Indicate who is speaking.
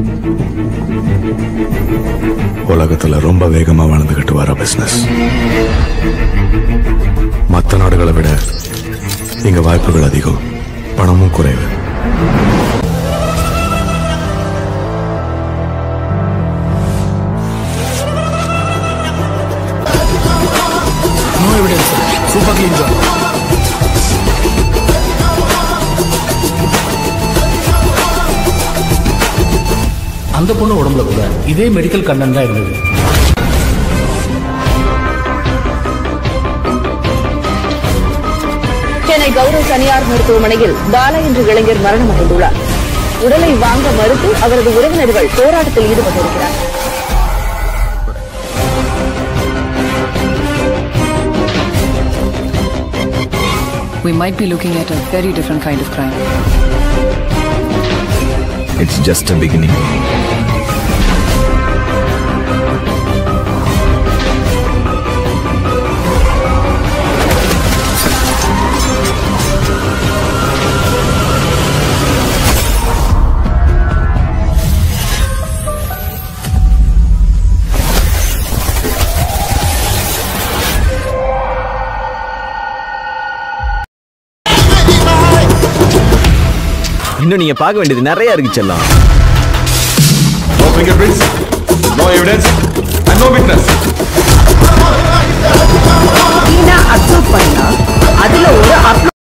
Speaker 1: உலகத்துல ரொம்ப வேகமா வளர்ந்துகிட்டு வர பிசினஸ் மற்ற நாடுகளை விட இங்க வாய்ப்புகள் அதிகம் பணமும் குறைவு
Speaker 2: no evidence super clean job அந்த பொண்ணு உடம்புல கூட இதே மெடிக்கல் கண்டன் தான் இருந்தது
Speaker 3: சென்னை கௌரவ் தனியார் மருத்துவமனையில் பாலா என்ற இளைஞர் மரணமடைந்துள்ளார் உடலை வாங்க மறுத்து அவரது உறவினர்கள் போராட்டத்தில் ஈடுபட்டிருக்கிறார்
Speaker 4: We might be looking at a very different kind of crime.
Speaker 5: It's just a beginning. இன்னும் நீங்க பார்க்க வேண்டியது நிறைய இருக்கு செல்லம்
Speaker 6: No fingerprints, no evidence, and no witness.
Speaker 7: Upload பண்ணா அதுல ஒரு அப்லோட்